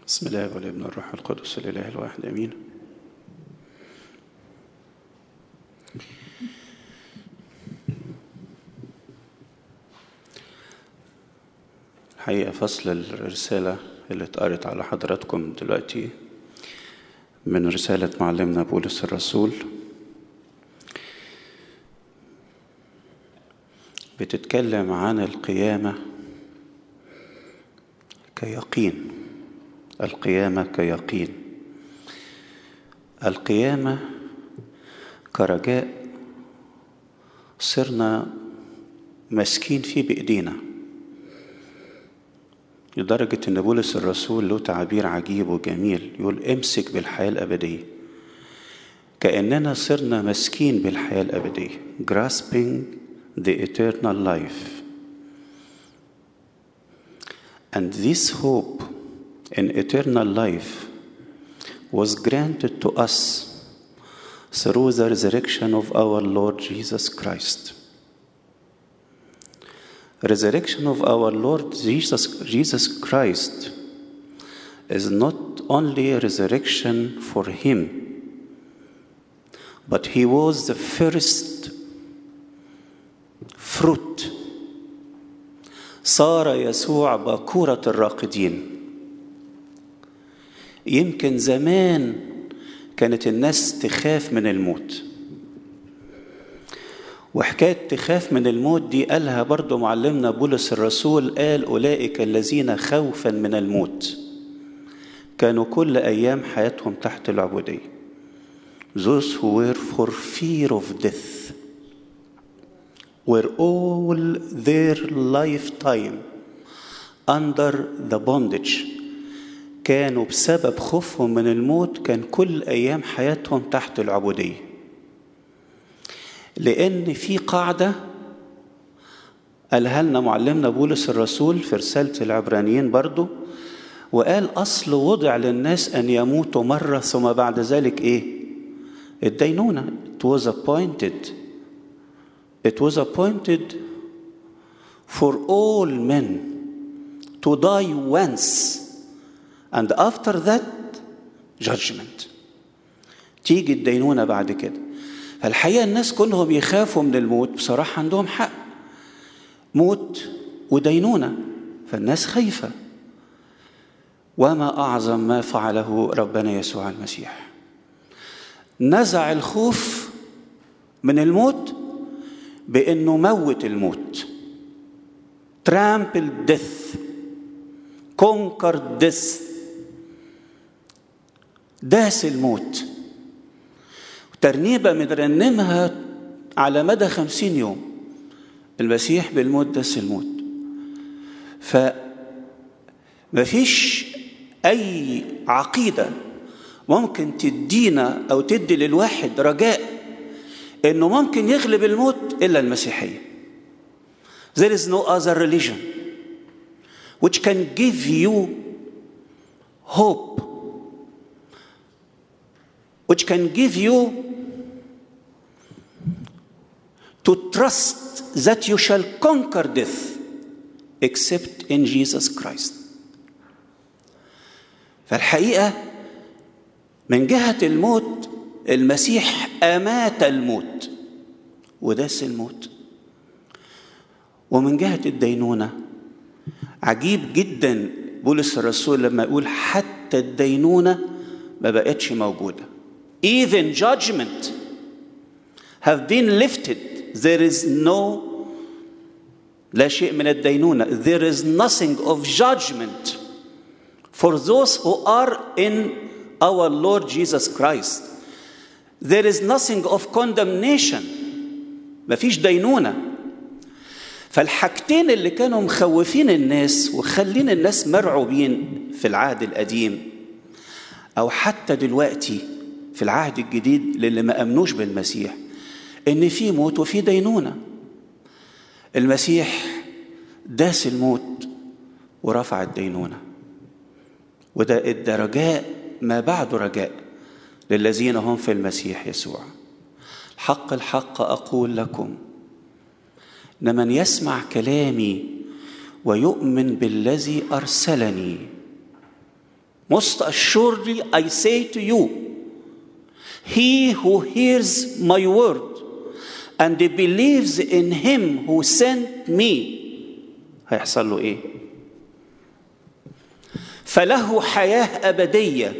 بسم الله والابن والروح القدس الاله الواحد امين الحقيقه فصل الرساله اللي اتقرت على حضراتكم دلوقتي من رساله معلمنا بولس الرسول بتتكلم عن القيامه كيقين القيامة كيقين القيامة كرجاء صرنا ماسكين فيه بإيدينا لدرجة إن بولس الرسول له تعبير عجيب وجميل يقول امسك بالحياة الأبدية كأننا صرنا ماسكين بالحياة الأبدية grasping the eternal life and this hope in eternal life was granted to us through the resurrection of our Lord Jesus Christ. Resurrection of our Lord Jesus, Jesus Christ is not only a resurrection for him, but he was the first fruit. صار يسوع باكورة الراقدين يمكن زمان كانت الناس تخاف من الموت وحكاية تخاف من الموت دي قالها برضو معلمنا بولس الرسول قال أولئك الذين خوفا من الموت كانوا كل أيام حياتهم تحت العبودية Those who were for fear of death were all their lifetime under the bondage كانوا بسبب خوفهم من الموت كان كل ايام حياتهم تحت العبوديه لان في قاعده قالها لنا معلمنا بولس الرسول في رساله العبرانيين برضو وقال اصل وضع للناس ان يموتوا مره ثم بعد ذلك ايه الدينونه it was appointed it was appointed for all men to die once and after that judgment تيجي الدينونة بعد كده فالحقيقة الناس كلهم يخافوا من الموت بصراحة عندهم حق موت ودينونة فالناس خايفة وما أعظم ما فعله ربنا يسوع المسيح نزع الخوف من الموت بأنه موت الموت trample death conquer death داس الموت ترنيبة بنرنمها على مدى خمسين يوم المسيح بالموت داس الموت فمفيش أي عقيدة ممكن تدينا أو تدي للواحد رجاء إنه ممكن يغلب الموت إلا المسيحية There is no other religion which can give you hope which can give you to trust that you shall conquer death except in Jesus Christ. فالحقيقة من جهة الموت المسيح أمات الموت وداس الموت ومن جهة الدينونة عجيب جدا بولس الرسول لما يقول حتى الدينونة ما بقتش موجوده even judgment have been lifted there is no لا شيء من الدينونة there is nothing of judgment for those who are in our Lord Jesus Christ there is nothing of condemnation مفيش دينونة فالحاجتين اللي كانوا مخوفين الناس وخلين الناس مرعوبين في العهد القديم أو حتى دلوقتي في العهد الجديد للي ما امنوش بالمسيح ان في موت وفي دينونه المسيح داس الموت ورفع الدينونه وده ادى رجاء ما بعده رجاء للذين هم في المسيح يسوع الحق الحق اقول لكم ان من يسمع كلامي ويؤمن بالذي ارسلني Most assuredly, I say to you, he who hears my word and believes in him who sent me هيحصل له ايه؟ فله حياه ابديه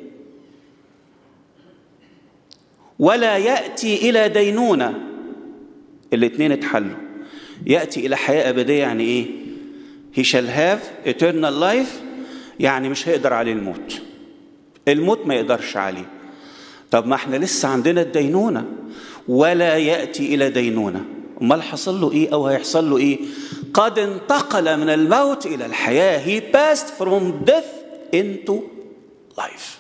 ولا ياتي الى دينونه الاثنين اتحلوا ياتي الى حياه ابديه يعني ايه؟ he shall have eternal life يعني مش هيقدر عليه الموت الموت ما يقدرش عليه طب ما احنا لسه عندنا الدينونه ولا ياتي الى دينونه امال حصل له ايه او هيحصل له ايه قد انتقل من الموت الى الحياه he passed from death into life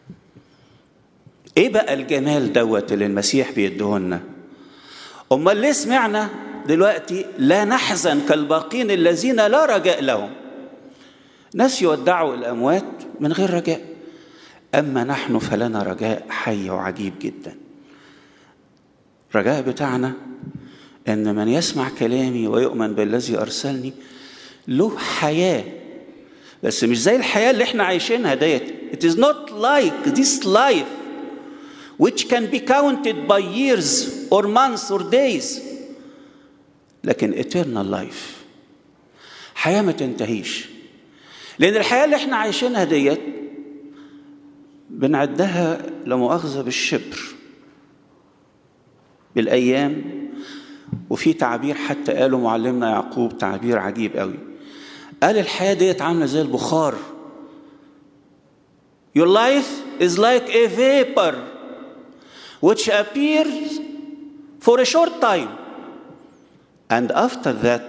ايه بقى الجمال دوت اللي المسيح بيديهولنا امال ليه سمعنا دلوقتي لا نحزن كالباقين الذين لا رجاء لهم ناس يودعوا الاموات من غير رجاء اما نحن فلنا رجاء حي وعجيب جدا الرجاء بتاعنا ان من يسمع كلامي ويؤمن بالذي ارسلني له حياه بس مش زي الحياه اللي احنا عايشينها ديت it is not like this life which can be counted by years or months or days لكن eternal life حياه ما تنتهيش لان الحياه اللي احنا عايشينها ديت بنعدها لمؤاخذه بالشبر بالايام وفي تعبير حتى قاله معلمنا يعقوب تعبير عجيب قوي قال الحياه ديت عامله زي البخار Your life is like a vapor which appears for a short time and after that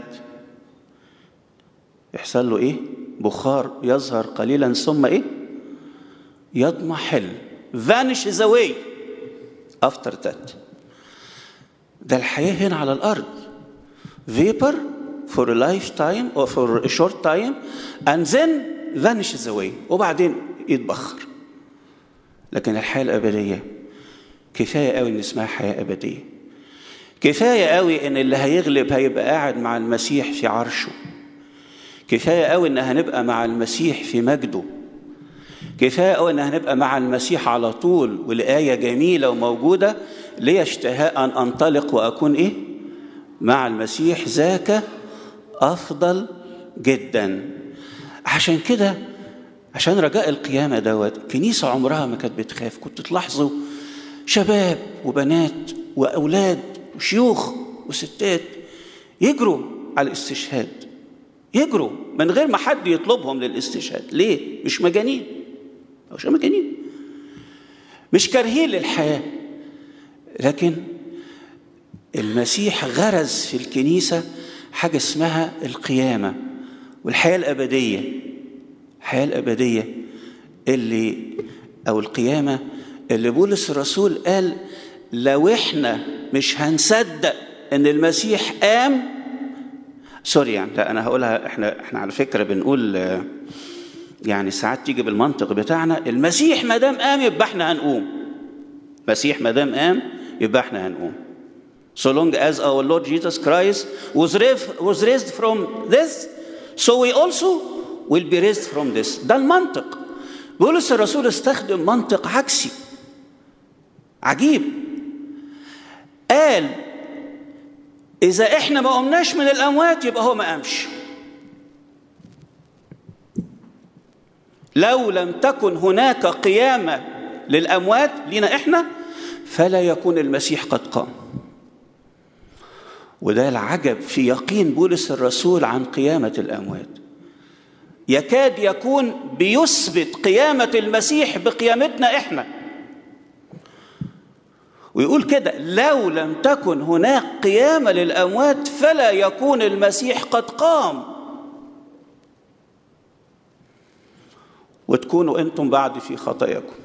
يحصل له ايه بخار يظهر قليلا ثم ايه يضمحل vanishes away after that ده الحياة هنا على الأرض vapor for a lifetime or for a short time and then vanishes away وبعدين يتبخر لكن الحياة الأبدية كفاية قوي إن اسمها حياة أبدية كفاية قوي إن اللي هيغلب هيبقى قاعد مع المسيح في عرشه كفاية قوي إن هنبقى مع المسيح في مجده كفاية قوي إن هنبقى مع المسيح على طول والآية جميلة وموجودة لي اشتهاء أن أنطلق وأكون إيه؟ مع المسيح ذاك أفضل جدا عشان كده عشان رجاء القيامة دوت كنيسة عمرها ما كانت بتخاف كنت تلاحظوا شباب وبنات وأولاد وشيوخ وستات يجروا على الاستشهاد يجروا من غير ما حد يطلبهم للاستشهاد ليه؟ مش مجانين مش مجانين مش كارهين للحياه لكن المسيح غرز في الكنيسة حاجة اسمها القيامة والحياة الأبدية الحياة الأبدية اللي أو القيامة اللي بولس الرسول قال لو احنا مش هنصدق ان المسيح قام سوري يعني لا انا هقولها احنا احنا على فكره بنقول يعني ساعات تيجي بالمنطق بتاعنا المسيح ما دام قام يبقى احنا هنقوم مسيح ما دام قام يبقى احنا هنقوم so long as our Lord Jesus Christ was raised, was raised from this so we also will be raised from this ده المنطق بولس الرسول استخدم منطق عكسي عجيب قال إذا إحنا ما قمناش من الأموات يبقى هو ما قامش لو لم تكن هناك قيامة للأموات لنا إحنا فلا يكون المسيح قد قام وده العجب في يقين بولس الرسول عن قيامة الأموات يكاد يكون بيثبت قيامة المسيح بقيامتنا إحنا ويقول كده لو لم تكن هناك قيامة للأموات فلا يكون المسيح قد قام وتكونوا أنتم بعد في خطاياكم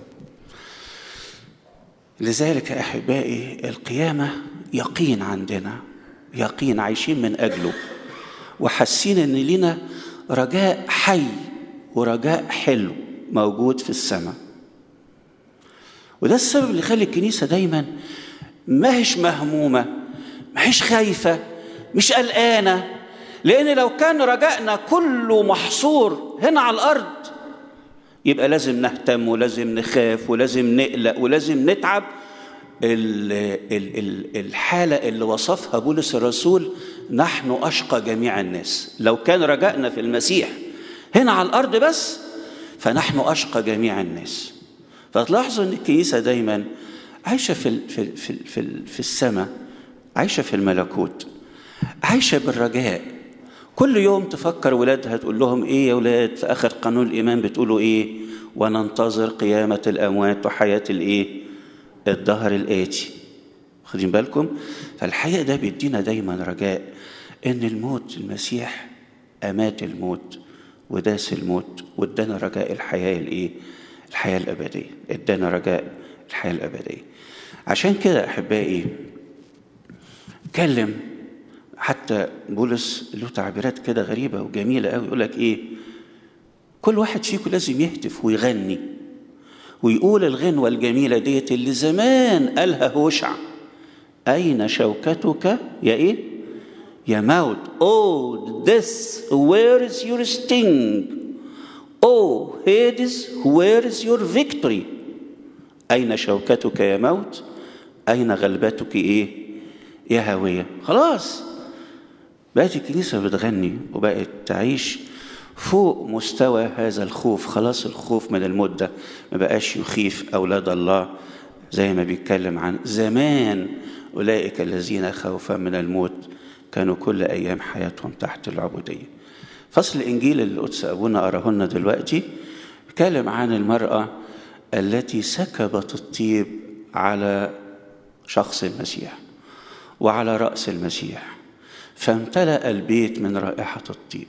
لذلك يا أحبائي القيامة يقين عندنا يقين عايشين من أجله وحاسين إن لنا رجاء حي ورجاء حلو موجود في السماء وده السبب اللي يخلي الكنيسة دايما ما هيش مهمومة ما هيش خايفة مش قلقانة لأن لو كان رجائنا كله محصور هنا على الأرض يبقى لازم نهتم ولازم نخاف ولازم نقلق ولازم نتعب ال ال ال الحالة اللي وصفها بولس الرسول نحن أشقى جميع الناس لو كان رجائنا في المسيح هنا على الأرض بس فنحن أشقى جميع الناس فتلاحظوا أن الكنيسة دايما عايشة في, في, في, في, في السماء عايشة في الملكوت عايشة بالرجاء كل يوم تفكر ولادها تقول لهم ايه يا ولاد في اخر قانون الايمان بتقولوا ايه وننتظر قيامة الاموات وحياة الايه الظهر الاتي واخدين بالكم فالحقيقة ده بيدينا دايما رجاء ان الموت المسيح امات الموت وداس الموت وادانا رجاء الحياة الايه الحياة الابدية ادانا رجاء الحياة الابدية عشان كده احبائي اتكلم حتى بولس له تعبيرات كده غريبة وجميلة قوي يقول لك إيه كل واحد فيكم لازم يهتف ويغني ويقول الغنوة الجميلة ديت اللي زمان قالها هوشع أين شوكتك يا إيه يا موت Oh death where is your sting Oh Hades where is your victory أين شوكتك يا موت أين غلبتك إيه يا هوية خلاص بقت الكنيسة بتغني وبقت تعيش فوق مستوى هذا الخوف خلاص الخوف من الموت ده ما بقاش يخيف أولاد الله زي ما بيتكلم عن زمان أولئك الذين خوفا من الموت كانوا كل أيام حياتهم تحت العبودية فصل الإنجيل اللي قدس أبونا قراه لنا دلوقتي بيتكلم عن المرأة التي سكبت الطيب على شخص المسيح وعلى رأس المسيح فامتلأ البيت من رائحة الطيب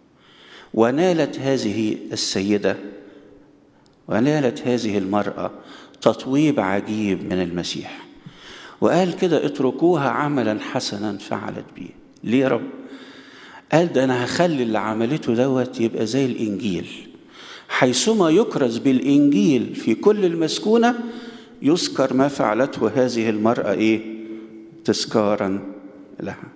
ونالت هذه السيدة ونالت هذه المرأة تطويب عجيب من المسيح وقال كده اتركوها عملا حسنا فعلت به ليه يا رب قال ده انا هخلي اللي عملته دوت يبقى زي الانجيل حيثما يكرز بالانجيل في كل المسكونه يذكر ما فعلته هذه المراه ايه تذكارا لها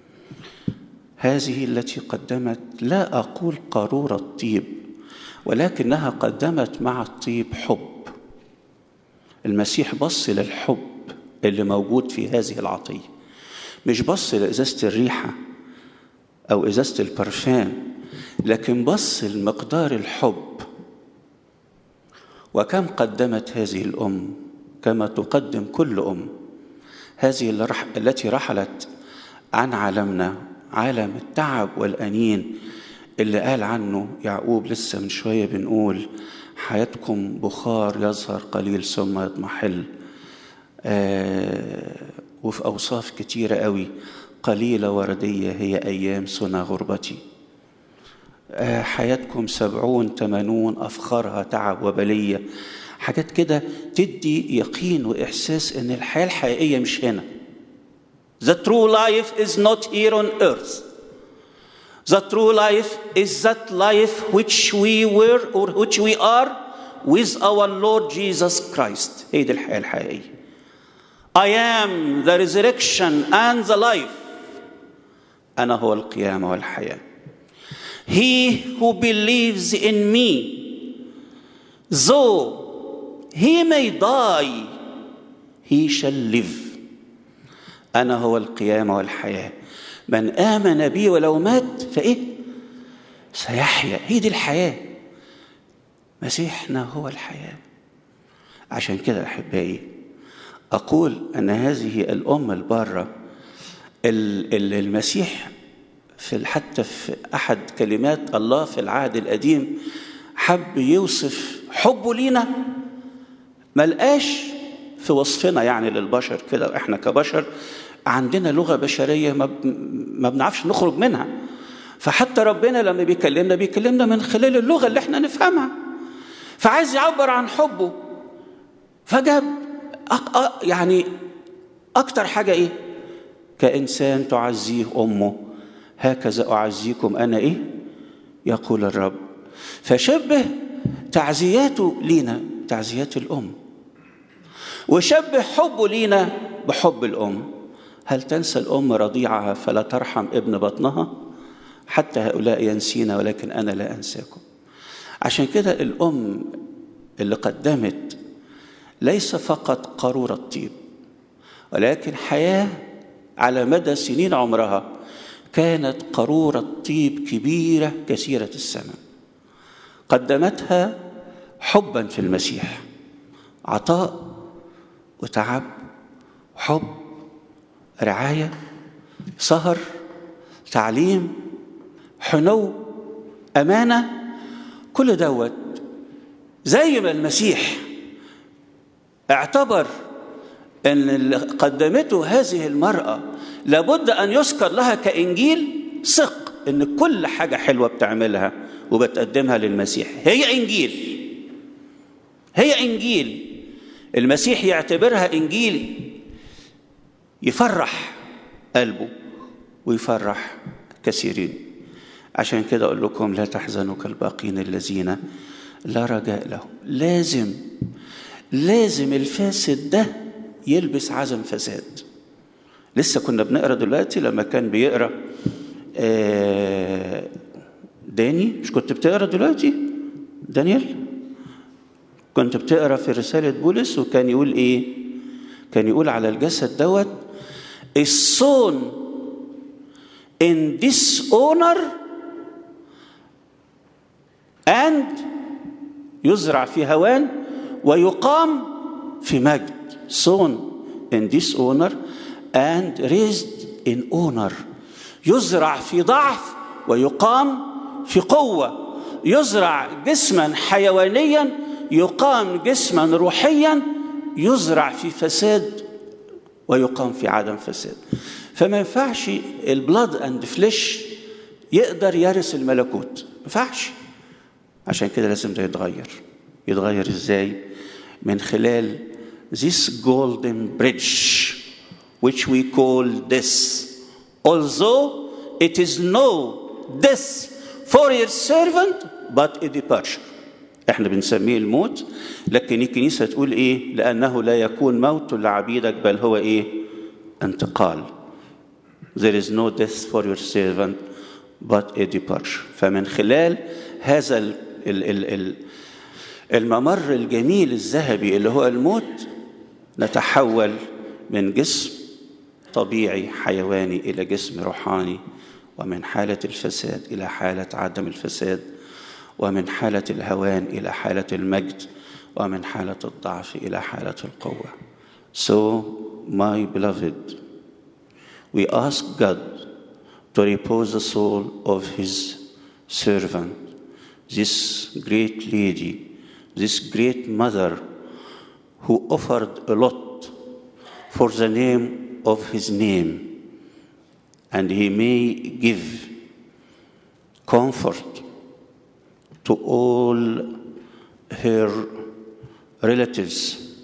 هذه التي قدمت لا اقول قاروره طيب ولكنها قدمت مع الطيب حب المسيح بص للحب اللي موجود في هذه العطيه مش بص لازازه الريحه او ازازه البرفان لكن بص لمقدار الحب وكم قدمت هذه الام كما تقدم كل ام هذه اللي رح التي رحلت عن عالمنا عالم التعب والانين اللي قال عنه يعقوب لسه من شويه بنقول حياتكم بخار يظهر قليل ثم يضمحل آه وفي اوصاف كتيره قوي قليله ورديه هي ايام سنى غربتي آه حياتكم سبعون تمانون افخارها تعب وبليه حاجات كده تدي يقين واحساس ان الحياه الحقيقيه مش هنا The true life is not here on earth. The true life is that life which we were or which we are with our Lord Jesus Christ. هي دي الحياة الحقيقية. I am the resurrection and the life. أنا هو القيامة والحياة. He who believes in me, though he may die, he shall live. أنا هو القيامة والحياة من آمن بي ولو مات فإيه سيحيا هي دي الحياة مسيحنا هو الحياة عشان كده أحبائي أقول أن هذه الأم البارة اللي المسيح في حتى في أحد كلمات الله في العهد القديم حب يوصف حبه لينا ملقاش في وصفنا يعني للبشر كده احنا كبشر عندنا لغه بشريه ما, ما بنعرفش نخرج منها فحتى ربنا لما بيكلمنا بيكلمنا من خلال اللغه اللي احنا نفهمها فعايز يعبر عن حبه فجاب أق... أ... يعني اكتر حاجه ايه كانسان تعزيه امه هكذا اعزيكم انا ايه يقول الرب فشبه تعزياته لينا تعزيات الام وشبه حبه لينا بحب الام هل تنسى الام رضيعها فلا ترحم ابن بطنها حتى هؤلاء ينسينا ولكن انا لا انساكم عشان كده الأم اللي قدمت ليس فقط قارورة طيب ولكن حياة على مدى سنين عمرها كانت قارورة طيب كبيرة كثيرة الثمن قدمتها حبا في المسيح عطاء وتعب حب رعاية سهر تعليم حنو أمانة كل دوت زي ما المسيح اعتبر ان اللي قدمته هذه المراه لابد ان يذكر لها كانجيل ثق ان كل حاجه حلوه بتعملها وبتقدمها للمسيح هي انجيل هي انجيل المسيح يعتبرها انجيل يفرح قلبه ويفرح كثيرين عشان كده اقول لكم لا تحزنوا كالباقين الذين لا رجاء لهم لازم لازم الفاسد ده يلبس عزم فساد لسه كنا بنقرا دلوقتي لما كان بيقرا داني مش كنت بتقرا دلوقتي دانيال كنت بتقرا في رساله بولس وكان يقول ايه كان يقول على الجسد دوت الصون in dishonor and يزرع في هوان ويقام في مجد sown in dishonor and raised in honor يزرع في ضعف ويقام في قوة يزرع جسما حيوانيا يقام جسما روحيا يزرع في فساد ويقام في عدم فساد فما ينفعش البلاد اند فليش يقدر يرث الملكوت ما ينفعش عشان كده لازم ده يتغير يتغير ازاي من خلال this golden bridge which we call this although it is no death for your servant but a departure احنا بنسميه الموت لكن الكنيسه تقول ايه لانه لا يكون موت لعبيدك بل هو ايه انتقال there is no death for your servant but a departure فمن خلال هذا ال ال ال ال الممر الجميل الذهبي اللي هو الموت نتحول من جسم طبيعي حيواني الى جسم روحاني ومن حاله الفساد الى حاله عدم الفساد ومن حاله الهوان الى حاله المجد ومن حاله الضعف الى حاله القوه so my beloved we ask god to repose the soul of his servant this great lady this great mother who offered a lot for the name of his name and he may give comfort to all her relatives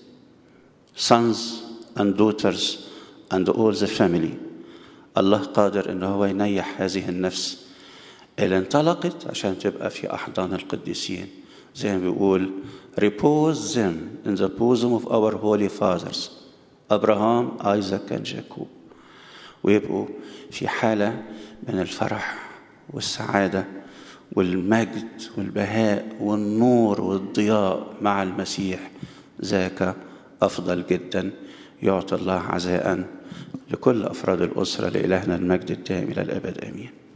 sons and daughters and all the family الله قادر ان هو ينيح هذه النفس اللي انطلقت عشان تبقى في احضان القديسين زي ما بيقول repose them in the bosom of our holy fathers ابراهام ايزاك and جاكوب ويبقوا في حاله من الفرح والسعاده والمجد والبهاء والنور والضياء مع المسيح ذاك افضل جدا يعطي الله عزاء لكل افراد الاسره لالهنا المجد الدائم الى الابد امين